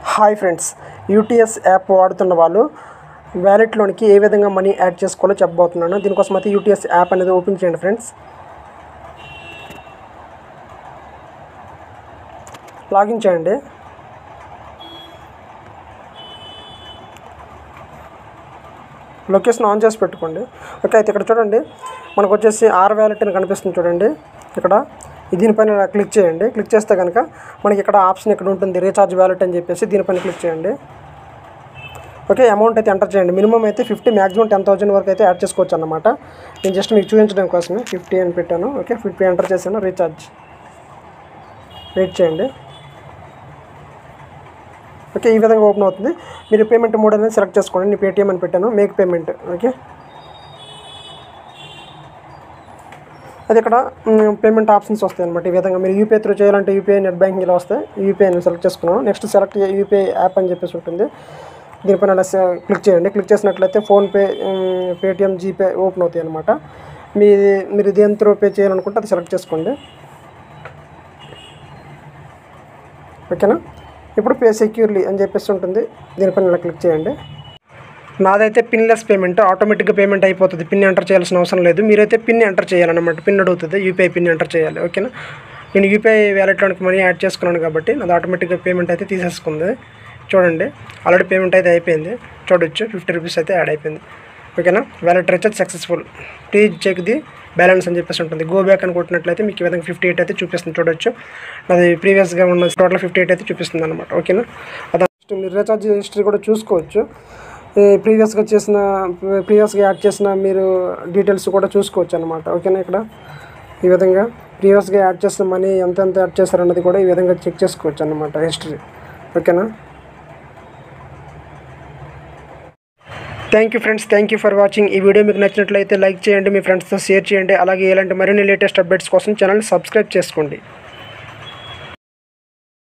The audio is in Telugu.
హాయ్ ఫ్రెండ్స్ యూటీఎస్ యాప్ వాడుతున్న వాళ్ళు వ్యాలెట్లోనికి ఏ విధంగా మనీ యాడ్ చేసుకోవాలో చెప్పబోతున్నాను దీనికోసం అయితే యూటీఎస్ యాప్ అనేది ఓపెన్ చేయండి ఫ్రెండ్స్ లాగిన్ చేయండి లొకేషన్ ఆన్ చేసి పెట్టుకోండి ఓకే అయితే ఇక్కడ చూడండి మనకు వచ్చేసి ఆర్ వ్యాలెట్ అని కనిపిస్తుంది చూడండి ఇక్కడ దీనిపైన క్లిక్ చేయండి క్లిక్ చేస్తే కనుక మనకి ఇక్కడ ఆప్షన్ ఇక్కడ ఉంటుంది రీఛార్జ్ వ్యాలెట్ అని చెప్పేసి దీనిపైన క్లిక్ చేయండి ఓకే అమౌంట్ అయితే ఎంటర్ చేయండి మినిమం అయితే ఫిఫ్టీ మ్యాక్సిమం టెన్ థౌసండ్ వరకు అయితే యాడ్ చేసుకోవచ్చు అన్నమాట నేను జస్ట్ మీకు చూపించడం కోసమే ఫిఫ్టీ అని పెట్టాను ఓకే ఫిఫ్టీ ఎంటర్ చేశాను రీఛార్జ్ వెయిట్ చేయండి ఓకే ఈ విధంగా ఓపెన్ అవుతుంది మీరు పేమెంట్ మోడ్ అనేది సెలెక్ట్ చేసుకోండి నేను పేటిఎం అని పెట్టాను మేక్ పేమెంట్ ఓకే అది ఇక్కడ పేమెంట్ ఆప్షన్స్ వస్తాయి అనమాట ఈ విధంగా మీరు యూపీఐ త్రూ చేయాలంటే యూపీఐ నెట్ బ్యాంకింగ్ ఇలా వస్తాయి యూపీఐ నేను సెలెక్ట్ చేసుకున్నాను నెక్స్ట్ సెలెక్ట్ యూపీఐ యాప్ అని చెప్పేసి ఉంటుంది దీనిపైన అలా క్లిక్ చేయండి క్లిక్ చేసినట్లయితే ఫోన్పే పేటిఎం జీపే ఓపెన్ అవుతాయి అనమాట మీ మీరు దేని త్రూ పే చేయాలనుకుంటే అది సెలెక్ట్ చేసుకోండి ఓకేనా ఇప్పుడు పే సెక్యూర్లీ అని చెప్పేసి ఉంటుంది దీనిపైన ఇలా క్లిక్ చేయండి నాదైతే పిన్లెస్ పేమెంట్ ఆటోమేటిక్గా పేమెంట్ అయిపోతుంది పిన్ ఎంటర్ చేయాల్సిన అవసరం లేదు మీరైతే పిన్ ఎంటర్ చేయాలన్నమాట పిన్ అడుగుతుంది యూపీఐ పిన్ ఎంటర్ చేయాలి ఓకేనా నేను యూపీఐ వ్యాలెట్లోనికి మనీ యాడ్ చేసుకున్నాను కాబట్టి నాది ఆటోమేటిక్గా పేమెంట్ అయితే తీసేసుకుంది చూడండి ఆల్రెడీ పేమెంట్ అయితే అయిపోయింది చూడొచ్చు ఫిఫ్టీ రూపీస్ అయితే యాడ్ అయిపోయింది ఓకేనా wallet recharge successful please check the balance అని చెప్పేసి ఉంటుంది గో బ్యాక్ అని కొట్టినట్లయితే మీకు ఈ విధంగా ఫిఫ్టీ ఎయిట్ అయితే చూపిస్తుంది చూడొచ్చు అది ప్రీవియస్గా ఉన్న టోటల్ ఫిఫ్టీ ఎయిట్ అయితే చూపిస్తుంది అనమాట ఓకేనా అదే మీరు రీఛార్జ్ హిస్టరీ కూడా చూసుకోవచ్చు ఈ ప్రీవియస్గా చేసిన ప్రీవియస్గా యాడ్ చేసిన మీరు డీటెయిల్స్ కూడా చూసుకోవచ్చు అనమాట ఓకేనా ఇక్కడ ఈ విధంగా ప్రీవియస్గా యాడ్ చేసిన మనీ ఎంత ఎంత యాడ్ చేశారన్నది కూడా ఈ విధంగా చెక్ చేసుకోవచ్చు అనమాట హిస్టరీ ఓకేనా thank you friends thank you for watching ఈ వీడియో మీకు నచ్చినట్లయితే లైక్ చేయండి మీ ఫ్రెండ్స్తో షేర్ చేయండి అలాగే ఇలాంటి మరిన్ని లేటెస్ట్ అప్డేట్స్ కోసం ఛానల్ సబ్స్క్రైబ్ చేసుకోండి